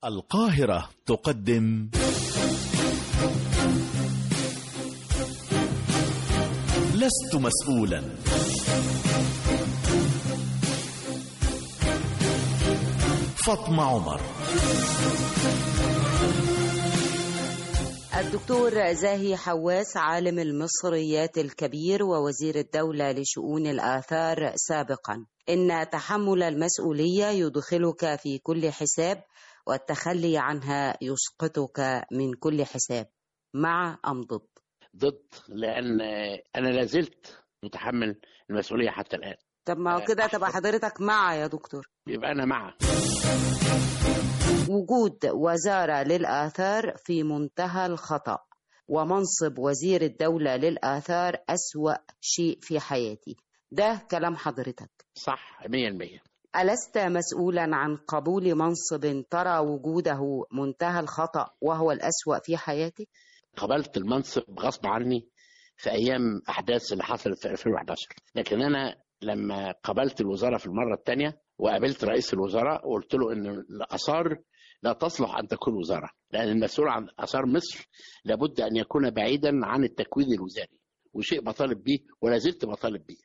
القاهرة تقدم لست مسؤولا فاطمة عمر الدكتور زاهي حواس عالم المصريات الكبير ووزير الدولة لشؤون الآثار سابقا إن تحمل المسؤولية يدخلك في كل حساب والتخلي عنها يسقطك من كل حساب مع أم ضد ضد لان انا لازلت متحمل المسؤوليه حتى الان طب ما هو كده تبقى حضرتك مع يا دكتور يبقى انا مع وجود وزارة للآثار في منتهى الخطأ ومنصب وزير الدولة للآثار أسوأ شيء في حياتي ده كلام حضرتك صح 100% ألست مسؤولا عن قبول منصب ترى وجوده منتهى الخطأ وهو الأسوأ في حياتك؟ قبلت المنصب غصب عني في ايام احداث اللي حصلت في 2011 لكن انا لما قبلت الوزاره في المره الثانيه وقابلت رئيس الوزراء وقلت له ان الاثار لا تصلح ان تكون وزاره لان المسؤول عن اثار مصر لابد ان يكون بعيدا عن التكوين الوزاري وشيء بطالب به ولا زلت بطالب به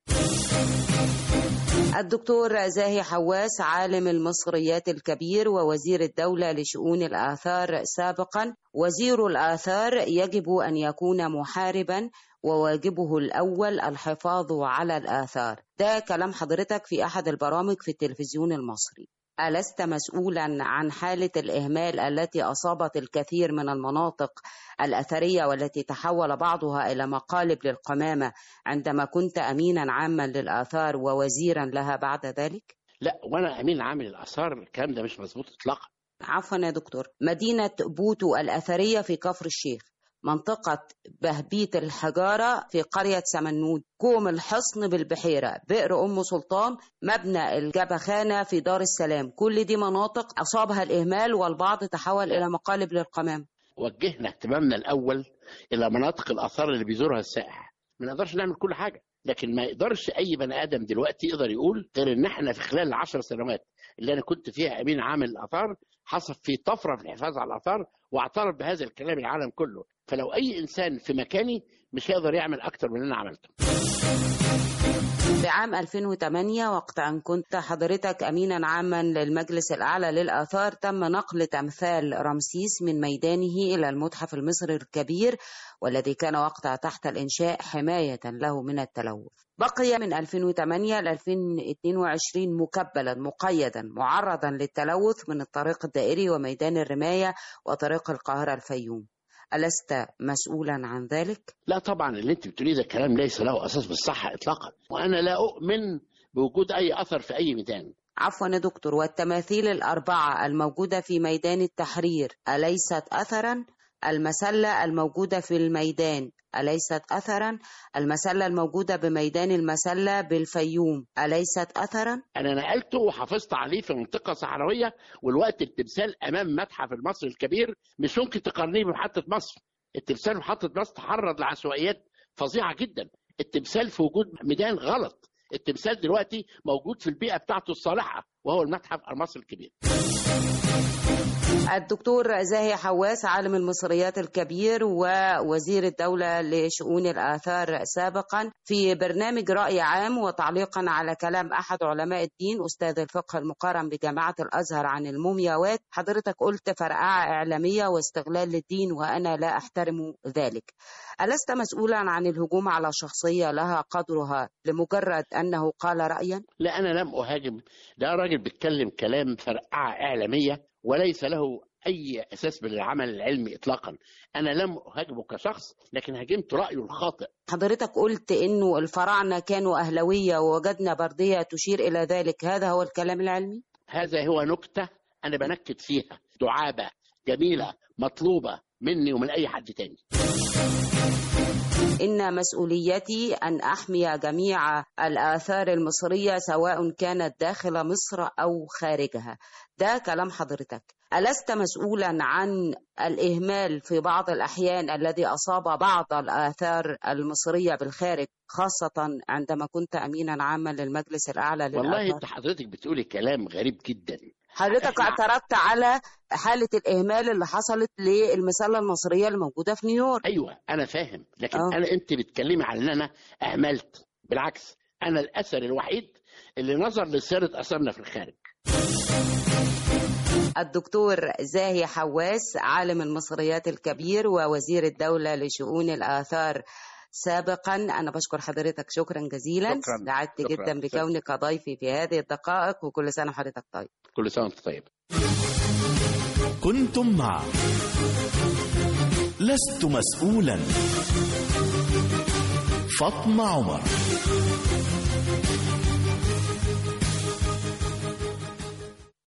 الدكتور زاهي حواس عالم المصريات الكبير ووزير الدولة لشؤون الآثار سابقا وزير الآثار يجب أن يكون محاربا وواجبه الأول الحفاظ على الآثار ده كلام حضرتك في أحد البرامج في التلفزيون المصري ألست مسؤولا عن حالة الإهمال التي أصابت الكثير من المناطق الأثرية والتي تحول بعضها إلى مقالب للقمامة عندما كنت أمينا عاما للآثار ووزيرا لها بعد ذلك؟ لا وانا امين عام الاثار الكلام ده مش مظبوط اطلاقا عفوا يا دكتور مدينة بوتو الأثرية في كفر الشيخ منطقة بهبيت الحجارة في قرية سمنود كوم الحصن بالبحيرة بئر أم سلطان مبنى الجبخانة في دار السلام كل دي مناطق أصابها الإهمال والبعض تحول إلى مقالب للقمام وجهنا اهتمامنا الاول الى مناطق الاثار اللي بيزورها السائح ما نقدرش نعمل كل حاجه لكن ما يقدرش اي بني ادم دلوقتي يقدر يقول غير ان احنا في خلال العشر سنوات اللي انا كنت فيها امين عام الاثار حصل في طفره في الحفاظ على الاثار واعترف بهذا الكلام العالم كله فلو اي انسان في مكاني مش هيقدر يعمل اكتر من اللي انا عملته في عام 2008 وقت أن كنت حضرتك أمينا عاما للمجلس الأعلى للآثار تم نقل تمثال رمسيس من ميدانه إلى المتحف المصري الكبير والذي كان وقتها تحت الإنشاء حماية له من التلوث بقي من 2008 ل 2022 مكبلا مقيدا معرضا للتلوث من الطريق الدائري وميدان الرماية وطريق القاهرة الفيوم ألست مسؤولا عن ذلك؟ لا طبعا اللي انت بتقوليه ده كلام ليس له اساس بالصحه اطلاقا وانا لا اؤمن بوجود اي اثر في اي ميدان عفوا يا دكتور والتماثيل الأربعة الموجودة في ميدان التحرير أليست أثرا؟ المسلة الموجودة في الميدان أليست أثرا؟ المسلة الموجودة بميدان المسلة بالفيوم أليست أثرا؟ انا نقلته وحافظت عليه في منطقه صحراويه والوقت التمثال امام متحف المصري الكبير مش ممكن تقارنيه بمحطه مصر التمثال في محطه مصر تعرض لعشوائيات فظيعه جدا التمثال في وجود ميدان غلط التمثال دلوقتي موجود في البيئه بتاعته الصالحه وهو المتحف المصري الكبير الدكتور زاهي حواس عالم المصريات الكبير ووزير الدولة لشؤون الآثار سابقا في برنامج رأي عام وتعليقا على كلام أحد علماء الدين أستاذ الفقه المقارن بجامعة الأزهر عن المومياوات حضرتك قلت فرقعة إعلامية واستغلال للدين وأنا لا أحترم ذلك ألست مسؤولا عن الهجوم على شخصية لها قدرها لمجرد أنه قال رأيا؟ لا انا لم اهاجم ده راجل بيتكلم كلام فرقعه اعلاميه وليس له اي اساس بالعمل العلمي اطلاقا انا لم اهاجمه كشخص لكن هاجمت رايه الخاطئ حضرتك قلت انه الفراعنه كانوا اهلويه ووجدنا برديه تشير الى ذلك هذا هو الكلام العلمي هذا هو نكته انا بنكد فيها دعابه جميله مطلوبه مني ومن اي حد تاني ان مسؤوليتي ان احمي جميع الاثار المصريه سواء كانت داخل مصر او خارجها ده كلام حضرتك ألست مسؤولا عن الإهمال في بعض الأحيان الذي أصاب بعض الآثار المصرية بالخارج خاصة عندما كنت أمينا عاما للمجلس الأعلى والله للآثار انت حضرتك بتقولي كلام غريب جدا حضرتك إحنا- اعترضت على حالة الإهمال اللي حصلت للمسلة المصرية الموجودة في نيويورك ايوه انا فاهم لكن آه. انا انت بتتكلمي على ان انا اهملت بالعكس انا الاثر الوحيد اللي نظر لسيره اثرنا في الخارج الدكتور زاهي حواس عالم المصريات الكبير ووزير الدولة لشؤون الآثار سابقا أنا بشكر حضرتك شكرا جزيلا شكراً. سعدت شكراً. جدا بكونك ضيفي في هذه الدقائق وكل سنة وحضرتك طيب كل سنه وانت طيب كنتم مع لست مسؤولا فاطمة عمر